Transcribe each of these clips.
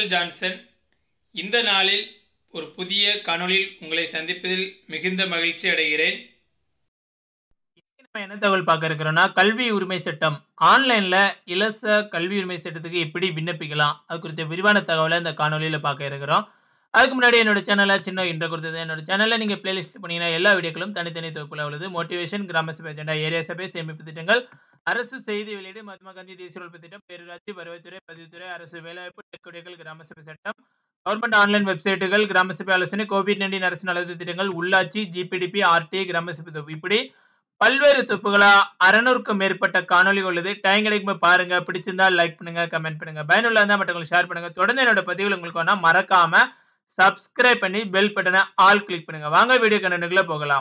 Michael Johnson இந்த நாளில் ஒரு புதிய காணொளியில் உங்களை சந்திப்பதில் மிகுந்த மகிழ்ச்சி அடைகிறேன் இன்னைக்கு நம்ம என்ன தகவல் பார்க்க இருக்கிறோம்னா கல்வி உரிமை சட்டம் ஆன்லைன்ல இலவச கல்வி உரிமை சட்டத்துக்கு எப்படி விண்ணப்பிக்கலாம் அது குறித்த விரிவான தகவலை இந்த காணொலியில் பார்க்க இருக்கிறோம் அதுக்கு முன்னாடி என்னோட சேனலை சின்ன இன்ட்ரோ கொடுத்தது என்னோட சேனலில் நீங்கள் பிளேலிஸ்ட் பண்ணீங்கன்னா எல்லா வீடியோக்களும் தனித்தனி தொகுப்பில் உள்ளது மோட்டிவேஷன் கிராம சபை அஜெண்டா ஏரியா சபை சேமிப்பு திட்டங்கள் அரசு செய்தி வெளியீடு மகாத்மா காந்தி தேசிய உழைப்பு திட்டம் பேரூராட்சி வருவாய்த்துறை பதிவுத்துறை அரசு வேலைவாய்ப்பு டெக்குடிகள் கிராம சபை சட்டம் கவர்மெண்ட் ஆன்லைன் வெப்சைட்டுகள் கிராம சபை ஆலோசனை கோவிட் நைன்டீன் அரசு நலத்து திட்டங்கள் உள்ளாட்சி ஜிபிடிபி ஆர்டிஐ கிராம சபை தொகுப்பு இப்படி பல்வேறு தொப்புகளா அறநூறுக்கும் மேற்பட்ட காணொலி உள்ளது டைம் கிடைக்கும் போது பாருங்க பிடிச்சிருந்தா லைக் பண்ணுங்க கமெண்ட் பண்ணுங்க பயனுள்ள இருந்தா மற்றவங்களுக்கு ஷேர் பண்ணுங்க தொடர்ந்து என்னோட பதிவுகள் உங்களுக்கு வேணா மறக்காம சப்ஸ்கிரைப் பண்ணி பெல் பட்டனை ஆல் கிளிக் பண்ணுங்க வாங்க வீடியோ கண்டென்ட்டுக்குள்ள போகலாம்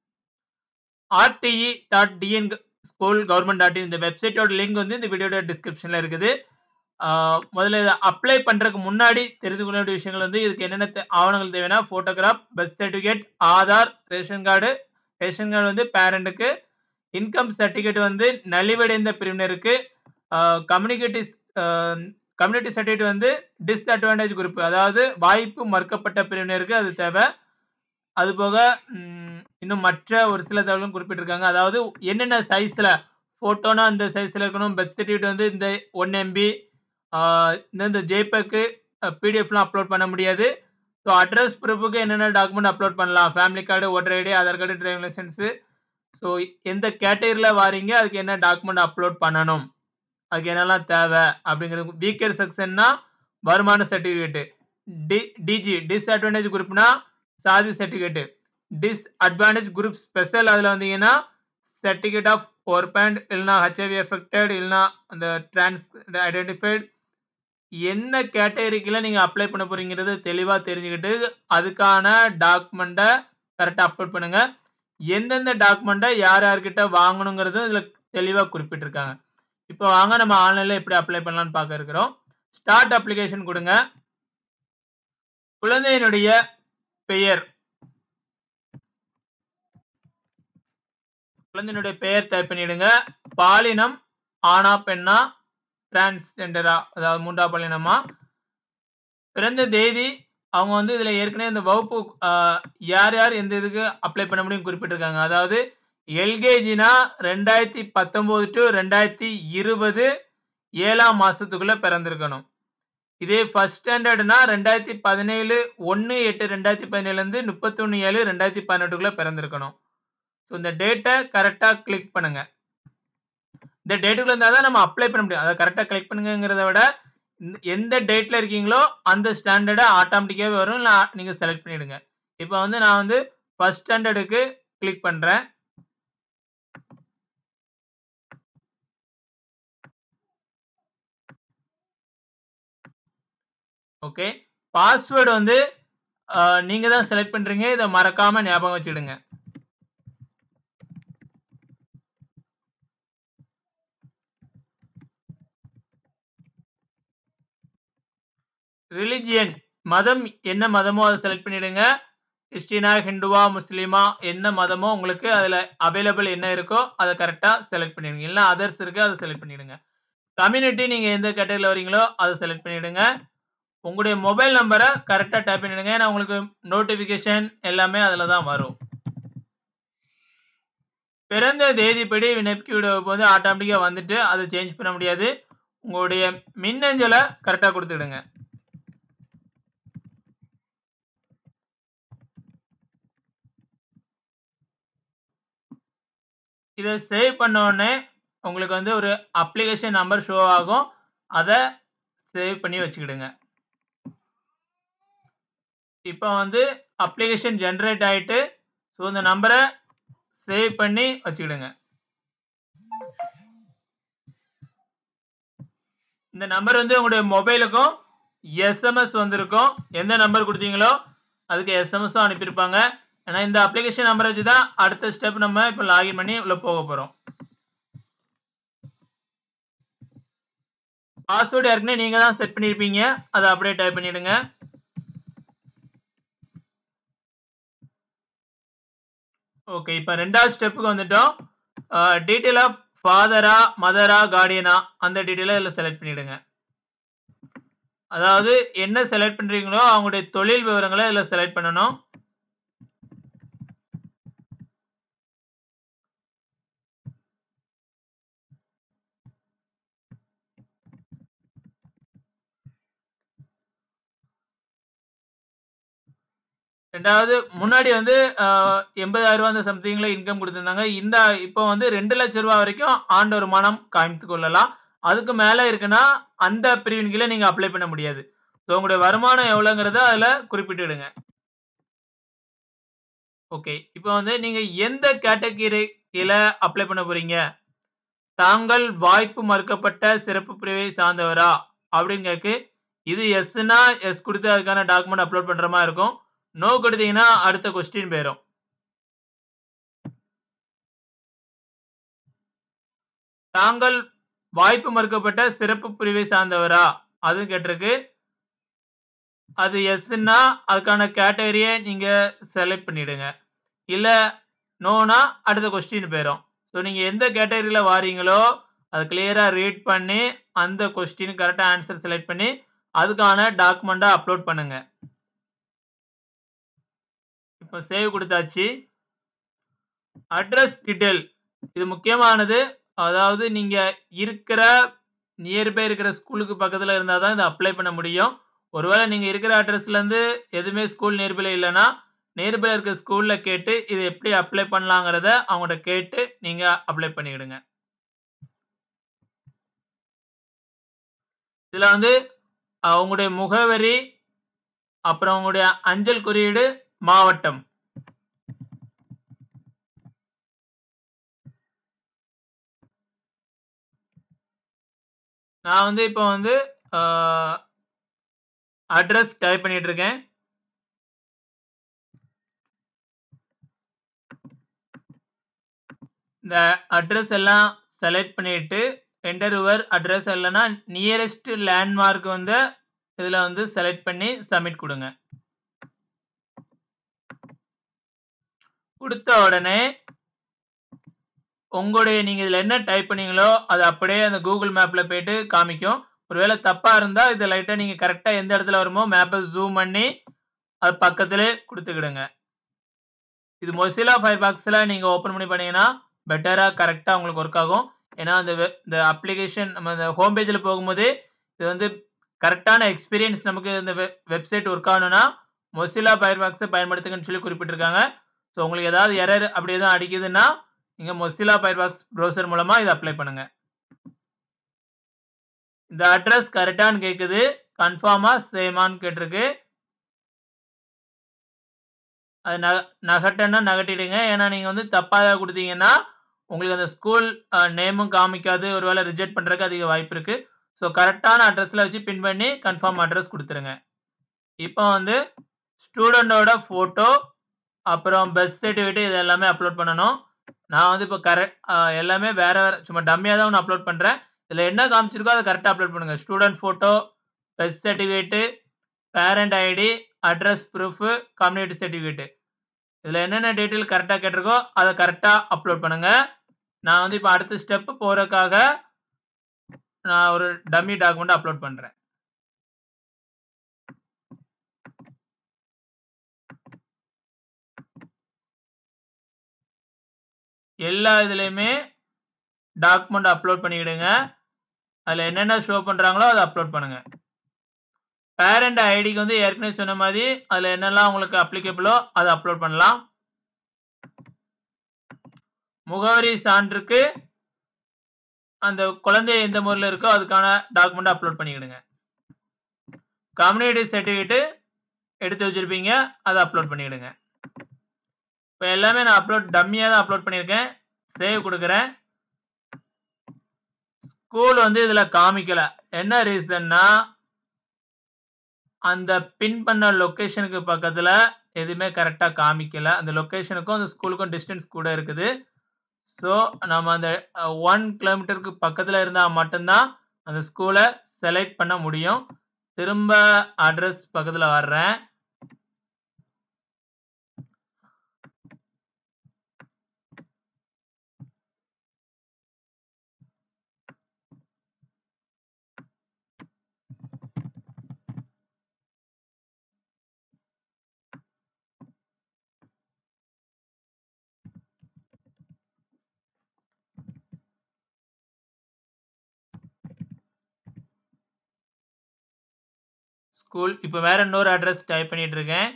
RTE dot TN school government dot இந்த வெப்சைட்டோட லிங்க் வந்து இந்த வீடியோட டிஸ்கிரிப்ஷன்ல இருக்குது ஆஹ் முதல்ல இதை அப்ளை பண்றதுக்கு முன்னாடி தெரிந்து கொள்ள வேண்டிய விஷயங்கள் வந்து இதுக்கு என்னென்ன தே- ஆவணங்கள் தேவைன்னா photograph birth certificate Aadhaar ration card ration card வந்து பேரண்ட்டுக்கு இன்கம் சர்டிஃபிகேட் வந்து நலிவடைந்த பிரிவினருக்கு கம்யூனிகேட்டி கம்யூனிட்டி சர்டிஃபிகேட் வந்து டிஸ்அட்வான்டேஜ் குரூப் அதாவது வாய்ப்பு மறுக்கப்பட்ட பிரிவினருக்கு அது தேவை அது போக ம், இன்னும் மற்ற ஒரு சில தகவலும் குறிப்பிட்டிருக்காங்க அதாவது என்னென்ன சைஸில் ஃபோட்டோனா இந்த சைஸில் இருக்கணும் பர்த் சர்டிஃபிகேட் வந்து இந்த ஒன் எம்பி இந்த இந்த ஜேபேக்கு பிடிஎஃப்லாம் அப்லோட் பண்ண முடியாது ஸோ அட்ரஸ் ப்ரூஃபுக்கு என்னென்ன டாக்குமெண்ட் அப்லோட் பண்ணலாம் family card voter ID Aadhaar card driving licence so எந்த கேட்டகரியில் வாரீங்க அதுக்கு என்ன டாக்குமெண்ட் அப்லோட் பண்ணணும் அதுக்கு என்னெல்லாம் தேவை அப்படிங்கிறது வீக்கர் செக்ஷன்னா வருமான சர்டிஃபிகேட்டு டி டிஜி டிஸ்அட்வான்டேஜ் குரூப்னா சாதி சர்டிஃபிகேட்டு டிஸ்அட்வான்டேஜ் குரூப் ஸ்பெஷல் அதில் வந்தீங்கன்னா சர்டிஃபிகேட் ஆஃப் ஒர்பேண்ட் இல்லைனா ஹெச்ஐவி எஃபெக்டட் இல்லைனா அந்த டிரான்ஸ் ஐடென்டிஃபைட் என்ன கேட்டகரிக்கில் நீங்கள் அப்ளை பண்ண போறீங்கிறது தெளிவாக தெரிஞ்சுக்கிட்டு அதுக்கான டாக்குமெண்ட்டை கரெக்டாக அப்லோட் பண்ணுங்க எந்தெந்த டாக்குமெண்ட்டை யார் யார்கிட்ட வாங்கணுங்கிறதும் இதில் தெளிவாக குறிப்பிட்டிருக்காங்க இப்போ வாங்க நம்ம ஆன்லைனில் எப்படி அப்ளை பண்ணலாம்னு பார்க்க இருக்கிறோம் ஸ்டார்ட் அப்ளிகேஷன் கொடுங்க குழந்தையினுடைய பெயர் குழந்தையினுடைய பெயர் டைப் பண்ணிடுங்க பாலினம் ஆணா பெண்ணா டிரான்ஸ்ஜெண்டரா அதாவது மூன்றா பாலினமா பிறந்த தேதி அவங்க வந்து இதுல ஏற்கனவே இந்த வகுப்பு ஆஹ், யார் யார் எந்த இதுக்கு அப்ளை பண்ண முடியும் குறிப்பிட்டிருக்காங்க அதாவது எல்கேஜினா ரெண்டாயிரத்தி பத்தொம்போது டு ரெண்டாயிரத்தி இருபது ஏழாம் மாசத்துக்குள்ள பிறந்திருக்கணும் இதே ஃபர்ஸ்ட் ஸ்டாண்டர்ட்னா ரெண்டாயிரத்தி பதினேழு ஒன்று எட்டு ரெண்டாயிரத்தி பதினேழுலேருந்து முப்பத்தொன்று ஏழு ரெண்டாயிரத்தி பதினெட்டுக்குள்ள பிறந்திருக்கணும் ஸோ இந்த டேட்டை கரெக்டாக கிளிக் பண்ணுங்க இந்த டேட்டுக்குள்ள இருந்தால் தான் நம்ம அப்ளை பண்ண முடியும் அதை கரெக்டாக கிளிக் பண்ணுங்கிறத விட இந்த- எந்த டேட்டில் இருக்கீங்களோ அந்த ஸ்டாண்டர்டை ஆட்டோமேட்டிக்காகவே வரும் இல்லை நீங்கள் செலக்ட் பண்ணிடுங்க இப்போ வந்து நான் வந்து ஃபர்ஸ்ட் ஸ்டாண்டர்டுக்கு கிளிக் பண்ணுறேன் ஓகே பாஸ்வேர்டு வந்து நீங்கள் தான் செலக்ட் பண்ணுறீங்க இதை மறக்காமல் ஞாபகம் வச்சுடுங்க ரிலிஜியன் மதம் என்ன மதமோ அதை செலக்ட் பண்ணிடுங்க கிறிஸ்டினா ஹிந்துவா முஸ்லீமா என்ன மதமோ உங்களுக்கு அதில் அவைலபிள் என்ன இருக்கோ அதை கரெக்டாக செலக்ட் பண்ணிடுங்க இல்லை அதர்ஸ் இருக்குது அதை செலக்ட் பண்ணிடுங்க கம்யூனிட்டி நீங்கள் எந்த கேட்டகரியில் வரீங்களோ அதை செலக்ட் பண்ணிடுங்க உங்களுடைய மொபைல் நம்பரை கரெக்டாக டைப் பண்ணிடுங்க ஏன்னா உங்களுக்கு நோட்டிஃபிகேஷன் எல்லாமே அதில் தான் வரும் பிறந்த தேதிப்படி விண்ணப்பிக்க விட போது ஆட்டோமேட்டிக்காக வந்துட்டு அதை சேஞ்ச் பண்ண முடியாது உங்களுடைய மின்னஞ்சலை கரெக்டாக கொடுத்துடுங்க இதை சேவ் பண்ண உடனே உங்களுக்கு வந்து ஒரு அப்ளிகேஷன் நம்பர் ஷோ ஆகும் அதை சேவ் பண்ணி வச்சுக்கிடுங்க இப்போ வந்து அப்ளிகேஷன் ஜென்ரேட் ஆயிட்டு ஸோ இந்த நம்பரை சேவ் பண்ணி வச்சுக்கிடுங்க இந்த நம்பர் வந்து உங்களுடைய மொபைலுக்கும் எஸ்எம்எஸ் வந்திருக்கும் எந்த நம்பர் கொடுத்தீங்களோ அதுக்கு எஸ்எம்எஸும் அனுப்பியிருப்பாங்க ஏன்னா இந்த அப்ளிகேஷன் நம்பரை வச்சு தான் அடுத்த ஸ்டெப் நம்ம இப்போ லாகின் பண்ணி உள்ள போக போகிறோம் பாஸ்வேர்டு ஏற்கனவே நீங்கள் தான் செட் பண்ணியிருப்பீங்க அதை அப்படியே டைப் பண்ணிடுங்க ஓகே இப்போ ரெண்டாவது ஸ்டெப்புக்கு வந்துட்டோம் டீட்டெயில் ஆஃப் ஃபாதரா மதரா கார்டியனா அந்த டீட்டெயிலை இதில் செலக்ட் பண்ணிடுங்க அதாவது என்ன செலக்ட் பண்றீங்களோ அவங்களுடைய தொழில் விவரங்கள இதுல செலக்ட் பண்ணணும். ரெண்டாவது முன்னாடி வந்து அ ரூ. 80,000 அந்த சம்திங்ல இன்கம் குடுத்திருந்தாங்க. இந்த இப்போ வந்து ரூ. 2,00,000 வரைக்கும் ஆண்டு வருமானம் காண்பித்துக் கொள்ளலாம். அதுக்கு மேல இருக்குன்னா, அந்த பிரிவின் கீழ நீங்க அப்ளை பண்ண முடியாது. ஸோ உங்களுடைய வருமானம் எவ்வளோங்கிறத அதுல குறிப்பிட்டுடுங்க. ஓகே. இப்போ வந்து நீங்க எந்த கேட்டகரி கீழ அப்ளை பண்ண போறீங்க? தாங்கள் வாய்ப்பு மறுக்கப்பட்ட சிறப்பு பிரிவை சார்ந்தவரா? அப்படின்னு கேக்கு. இது எஸ்ன்னா, எஸ் குடுத்து அதுக்கான டாக்குமெண்ட் அப்லோட் பண்ற மாரி இருக்கும். நோ குடுத்தீங்கன்னா, அடுத்த கொஸ்டின் போயிரும். தாங்கள் வாய்ப்பு மறுக்கப்பட்ட சிறப்பு பிரிவை சார்ந்தவரா? அதுவும் கேட்டிருக்கு. அது எஸ்ன்னா, அதுக்கான கேட்டகரிய நீங்க செலக்ட் பண்ணிடுங்க. இல்ல நோனா, அடுத்த கொஸ்டின் போயிரும். ஸோ நீங்க எந்த கேட்டகரில வாரீங்களோ, அத கிளியரா ரீட் பண்ணி, அந்த கொஸ்டினுக்கு கரெக்ட்டா ஆன்ஸர் செலக்ட் பண்ணி, அதுக்கான டாக்குமெண்ட்ட அப்லோட் பண்ணுங்க. இப்ப சேவ் குடுத்தாச்சு. அட்ரஸ் டீட்டெயில் இது முக்கியமானது. அதாவது நீங்க இருக்கிற நியர்பை இருக்கிற ஸ்கூலுக்கு பக்கத்துல இருந்தா தான் இத அப்ளை பண்ண முடியும். ஒருவேள நீங்க இருக்கிற அட்ரஸ்லருந்து எதுவுமே ஸ்கூல் நியர்பைல இல்லன்னா, நியர்பைல இருக்க ஸ்கூல்ல கேட்டு, இத எப்படி அப்ளை பண்ணலாங்கிறத அவங்கட்ட கேட்டு நீங்க அப்ளை பண்ணிக்கிடுங்க. இதுல வந்து அ உங்களுடைய முகவரி, அப்புறம் உங்களுடைய அஞ்சல் குறியீடு, மாவட்டம். நான் வந்து இப்போ வந்து அ அட்ரஸ் டைப் பண்ணிட்டு இருக்கேன். இந்த அட்ரஸ் எல்லாம் செலக்ட் பண்ணிட்டு, என்டர் யுவர் அட்ரஸ் இல்லன்னா, நியரஸ்ட் லேண்ட்மார்க் வந்து இதுல வந்து செலக்ட் பண்ணி சப்மிட் குடுங்க. குடுத்த உடனே உங்களுடைய நீங்க இதுல என்ன டைப் பண்ணீங்களோ, அது அப்படியே அந்த Google மேப்ல போயிட்டு காமிக்கும். ஒருவேள தப்பா இருந்தா, இத லைட்டா நீங்க கரெக்ட்டா எந்த இடத்துல வருமோ மேப்ப ஜூம் பண்ணி, அது பக்கத்திலே குடுத்துக்கிடுங்க. இது Mozilla Firefoxல நீங்க ஓப்பன் பண்ணி பண்ணீங்கன்னா, பெட்டரா கரெக்ட்டா உங்களுக்கு ஒர்க் ஆகும். ஏன்னா, அந்த வெ இந்த அப்ளிகேஷன் நம்ம இந்த ஹோம் பேஜ்ல போகும்போதே, இது வந்து கரெக்ட்டான எக்ஸ்பீரியன்ஸ் நமக்கு இந்த வெ வெப்சைட் ஒர்க் ஆகணும்னா, Mozilla Firefoxஅ பயன்படுத்துங்கன்னு சொல்லி குறிப்பிட்டிருக்காங்க. ஸோ உங்களுக்கு ஏதாவது எரர் அப்படி எதுவும் அடிக்குதுன்னா, நீங்க Mozilla Firefox ப்ரௌசர் மூலமா இத அப்ளை பண்ணுங்க. இந்த அட்ரஸ் கரெக்ட்டான்னு கேக்குது. கன்ஃபார்மா, சேமான்னு கேட்டிருக்கு. அது ந நகட்டுன்னா நகட்டிடுங்க. ஏன்னா, நீங்க வந்து தப்பா ஏதாவது குடுத்தீங்கன்னா, உங்களுக்கு அந்த ஸ்கூல் அ நேமும் காமிக்காது. ஒருவேள ரிஜெக்ட் பண்றதுக்கு அதிக வாய்ப்பு இருக்கு. ஸோ கரெக்ட்டான அட்ரஸ்ல வச்சு பின் பண்ணி கன்ஃபார்ம் அட்ரஸ் குடுத்துருங்க. இப்போ வந்து ஸ்டூடண்ட்டோட ஃபோட்டோ, அப்புறம் பர்த் சர்டிஃபிகேட் இது எல்லாமே அப்லோட் பண்ணணும். நான் வந்து இப்போ கரெக்ட் அ எல்லாமே வேற வேற சும்மா டம்மியா தான் ஒண்ணு அப்லோட் பண்றேன். இதுல என்ன காமிச்சிருக்கோ அத கரெக்ட்டா அப்லோட் பண்ணுங்க. Student photo, birth certificate, parent ID, address proof, community certificate. இதுல என்னென்ன டீட்டெயில் கரெக்ட்டா கேட்டிருக்கோ, அத கரெக்ட்டா அப்லோட் பண்ணுங்க. நான் வந்து இப்போ அடுத்த ஸ்டெப் போறதுக்காக, நான் ஒரு டம்மி டாக்குமெண்ட் அப்லோட் பண்றேன். எல்லா இதுலயுமே டாக்குமெண்ட் அப்லோட் பண்ணிக்கிடுங்க. அதுல என்னென்ன ஷோ பண்றாங்களோ அத அப்லோட் பண்ணுங்க. பேரண்ட் ஐடிக்கு வந்து ஏற்கனவே சொன்ன மாரி, அதுல என்னெல்லாம் உங்களுக்கு அப்ளிகபிளோ அத அப்லோட் பண்ணலாம். முகவரி சான்றுக்கு அந்த குழந்தை எந்த ஊர்ல இருக்கோ அதுக்கான டாக்குமெண்ட் அப்லோட் பண்ணிக்கிடுங்க. கம்யூனிட்டி சர்டிஃபிகேட் எடுத்து வச்சிருப்பீங்க. அத அப்லோட் பண்ணிக்கிடுங்க. இப்ப எல்லாமே நான் அப்லோட் டம்மியா தான் அப்லோட் பண்ணியிருக்கேன். சேவ் குடுக்குறேன். ஸ்கூல் வந்து இதுல காமிக்கல. என்ன ரீசன்னா அந்த பின் பண்ண லொகேஷனுக்கு பக்கத்துல எதுவுமே கரெக்ட்டா காமிக்கல. அந்த லொகேஷனுக்கும், அந்த ஸ்கூலுக்கும் டிஸ்டன்ஸ் கூட இருக்குது. ஸோ நம்ம அந்த அ 1 கிலோமீட்டருக்கு பக்கத்துல இருந்தா மட்டும் தான், அந்த ஸ்கூல செலக்ட் பண்ண முடியும். திரும்ப அட்ரஸ் பக்கத்துல வர்றேன். ஸ்கூல் இப்போ வேற இன்னொரு அட்ரஸ் டைப் பண்ணிட்டு இருக்கேன்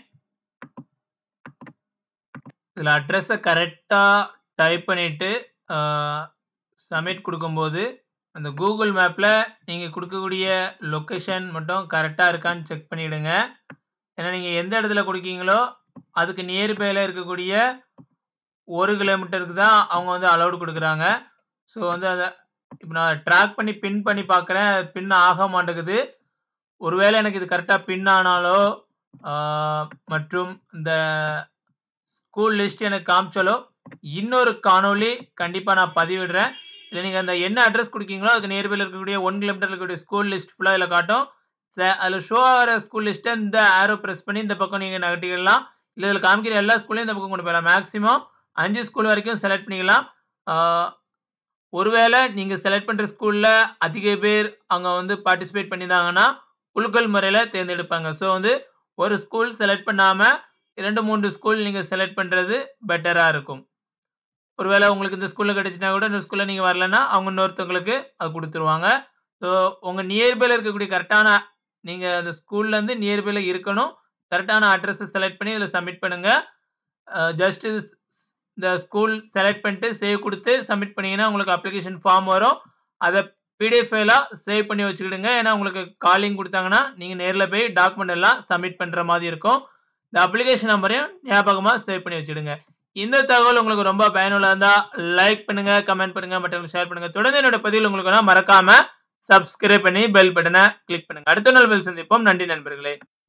இதில் அட்ரஸை கரெக்டாக டைப் பண்ணிட்டு சப்மிட் கொடுக்கும்போது அந்த கூகுள் மேப்பில் நீங்கள் கொடுக்கக்கூடிய லொக்கேஷன் மட்டும் கரெக்டாக இருக்கான்னு செக் பண்ணிவிடுங்க ஏன்னா நீங்கள் எந்த இடத்துல கொடுக்கீங்களோ அதுக்கு நியர்பையில் இருக்கக்கூடிய ஒரு கிலோமீட்டருக்கு தான் அவங்க வந்து அலௌடு கொடுக்குறாங்க ஸோ வந்து அதை இப்போ நான் ட்ராக் பண்ணி பின் பண்ணி பார்க்குறேன் பின் ஆக மாட்டேங்குது ஒருவேளை எனக்கு இது கரெக்டாக பின் ஆனாலோ மற்றும் இந்த ஸ்கூல் லிஸ்ட் எனக்கு காமிச்சாலோ இன்னொரு காணொளி கண்டிப்பாக நான் பதிவிடுறேன் இல்லை நீங்கள் அந்த என்ன அட்ரஸ் கொடுக்கீங்களோ அதுக்கு நியர்பையில் இருக்கக்கூடிய ஒன் கிலோமீட்டர் இருக்கக்கூடிய ஸ்கூல் லிஸ்ட் ஃபுல்லாக இதில் காட்டும் அதில் ஷோ ஆகிற ஸ்கூல் லிஸ்ட்டை இந்த ஆரோ ப்ரெஸ் பண்ணி இந்த பக்கம் நீங்கள் நகட்டிக்கலாம் இல்லை இதில் காமிக்கிற எல்லா ஸ்கூல்லையும் இந்த பக்கம் கொண்டு போயிடலாம் மேக்ஸிமம் அஞ்சு ஸ்கூல் வரைக்கும் செலக்ட் பண்ணிக்கலாம் ஒருவேளை நீங்கள் செலக்ட் பண்ணுற ஸ்கூலில் அதிக பேர் அங்கே வந்து பார்ட்டிசிபேட் பண்ணியிருந்தாங்கன்னா குழுக்கள் முறையில் தேர்ந்தெடுப்பாங்க ஸோ வந்து ஒரு ஸ்கூல் செலக்ட் பண்ணாமல் இரண்டு மூன்று ஸ்கூல் நீங்கள் செலக்ட் பண்ணுறது பெட்டராக இருக்கும் ஒருவேளை உங்களுக்கு இந்த ஸ்கூலில் கிடச்சினா கூட இந்த ஸ்கூலில் நீங்கள் வரலன்னா அவங்க இன்னொருத்தவங்களுக்கு அது கொடுத்துருவாங்க ஸோ உங்கள் நியர்பையில் இருக்கக்கூடிய கரெக்டான நீங்கள் அந்த ஸ்கூல்லேருந்து நியர்பையில் இருக்கணும் கரெக்டான அட்ரஸை செலக்ட் பண்ணி இதில் சப்மிட் பண்ணுங்கள் ஜஸ்ட் இது இந்த ஸ்கூல் செலக்ட் பண்ணிட்டு சேவ் கொடுத்து சப்மிட் பண்ணிங்கன்னா உங்களுக்கு அப்ளிகேஷன் ஃபார்ம் வரும் அதை பிடிஎஃப் ஃபைலாக சேவ் பண்ணி வச்சுக்கிடுங்க ஏன்னா உங்களுக்கு காலிங் கொடுத்தாங்கன்னா நீங்கள் நேரில் போய் டாக்குமெண்ட் எல்லாம் சப்மிட் பண்ணுற மாதிரி இருக்கும் இந்த அப்ளிகேஷன் நம்பரையும் ஞாபகமாக சேவ் பண்ணி வச்சுடுங்க இந்த தகவல் உங்களுக்கு ரொம்ப பயனுள்ளதாக இருந்தால் லைக் பண்ணுங்க கமெண்ட் பண்ணுங்க மற்றவங்களுக்கு ஷேர் பண்ணுங்க தொடர்ந்து என்னோட பதிவில் உங்களுக்கு மறக்காம சப்ஸ்கிரைப் பண்ணி பெல் பட்டனை கிளிக் பண்ணுங்க அடுத்த நாள் பெல் சந்திப்போம் நன்றி நண்பர்களே